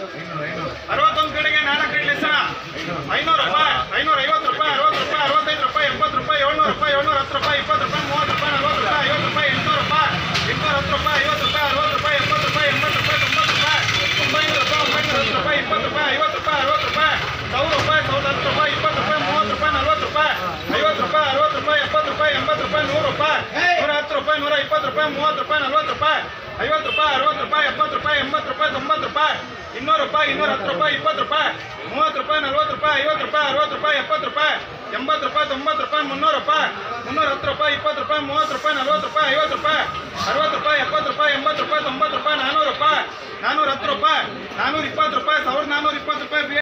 ಅರವತ್ತೊಂದು ಕಡೆಗೆ ನಾಲ್ಕು ಕಡೆ ಸರ ಐನೂರು ರೂಪಾಯಿ ಐನೂರ ಐವತ್ತು ರೂಪಾಯಿ ಅರವತ್ತು ರೂಪಾಯಿ ಅರವತ್ತೈದು ರೂಪಾಯಿ ಎಪ್ಪತ್ತು ರೂಪಾಯಿ ಏಳ್ನೂರು ರೂಪಾಯಿ ಏಳ್ನೂರ ಹತ್ತು ರೂಪಾಯಿ ಇಪ್ಪತ್ತು ರೂಪಾಯಿ ಮೂವತ್ತು ರೂಪಾಯಿ ನಲ್ವತ್ತು ರೂಪಾಯಿ ಐವತ್ತು ರೂಪಾಯಿ ಎಂಟುನೂರು ರೂಪಾಯಿ ಎಂಟುನೂರ ಹತ್ತು ರೂಪಾಯಿ ಐವತ್ತು ರೂಪಾಯಿ ಅರವತ್ತು ರೂಪಾಯಿ ಎಪ್ಪತ್ತು ರೂಪಾಯಿ ಎಂಬತ್ತು ರೂಪಾಯಿ ತೊಂಬತ್ತು ರೂಪಾಯಿ ಒಂಬೈನೂರು ರೂಪಾಯಿ ಒಂಬೈನೂರ ಹತ್ತು ರೂಪಾಯಿ ಇಪ್ಪತ್ತು ರೂಪಾಯಿ ಐವತ್ತು ರೂಪಾಯಿ ಅರವತ್ತು ರೂಪಾಯಿ ಸಾವಿರ ರೂಪಾಯಿ ಸಾವಿರದ ಹತ್ತು ರೂಪಾಯಿ ಇಪ್ಪತ್ತು ರೂಪಾಯಿ ಮೂವತ್ತು ರೂಪಾಯಿ ನಲ್ವತ್ತು ರೂಪಾಯಿ ಐವತ್ತು ರೂಪಾಯಿ ಅರವತ್ತು ರೂಪಾಯಿ ಎಪ್ಪತ್ತು ರೂಪಾಯಿ ಎಂಬತ್ತು ರೂಪಾಯಿ ನೂರು ರೂಪಾಯಿ ನೂರ ಹತ್ತು ರೂಪಾಯಿ ನೂರ ಇಪ್ಪತ್ತು ರೂಪಾಯಿ ಮೂವತ್ತು ರೂಪಾಯಿ ನಲ್ವತ್ತು ರೂಪಾಯಿ ಐವತ್ತು ರೂಪಾಯಿ ಅರವತ್ತು ರೂಪಾಯಿ ಎಪ್ಪತ್ತು ರೂಪಾಯಿ ಎಂಬತ್ತು ರೂಪಾಯಿ ತೊಂಬತ್ತು ರೂಪಾಯಿ ಇನ್ನೂರು ರೂಪಾಯಿ ಇನ್ನೂರ ಹತ್ತು ರೂಪಾಯಿ ಇಪ್ಪತ್ತು ರೂಪಾಯಿ ಮೂವತ್ತು ರೂಪಾಯಿ ನಲ್ವತ್ತು ರೂಪಾಯಿ ಐವತ್ತು ರೂಪಾಯಿ ಅರವತ್ತು ರೂಪಾಯಿ ಎಪ್ಪತ್ತು ರೂಪಾಯಿ ಎಂಬತ್ತು ರೂಪಾಯಿ ತೊಂಬತ್ತು ರೂಪಾಯಿ ಮುನ್ನೂರು ರೂಪಾಯಿ ಮುನ್ನೂರ ಹತ್ತು ರೂಪಾಯಿ ಇಪ್ಪತ್ತು ರೂಪಾಯಿ ಮೂವತ್ತು ರೂಪಾಯಿ ನಲ್ವತ್ತು ರೂಪಾಯಿ ಐವತ್ತು ರೂಪಾಯಿ ಅರವತ್ತು ರೂಪಾಯಿ ಎಪ್ಪತ್ತು ರೂಪಾಯಿ ಎಂಬತ್ತು ರೂಪಾಯಿ ತೊಂಬತ್ತು ರೂಪಾಯಿ ನಾನ್ನೂರು ರೂಪಾಯಿ ನಾನ್ನೂರ ಹತ್ತು ರೂಪಾಯಿ ನಾನ್ನೂರ ಇಪ್ಪತ್ತು ರೂಪಾಯಿ ಸಾವಿರದ ನಾನ್ನೂರ ಇಪ್ಪತ್ತು ರೂಪಾಯಿ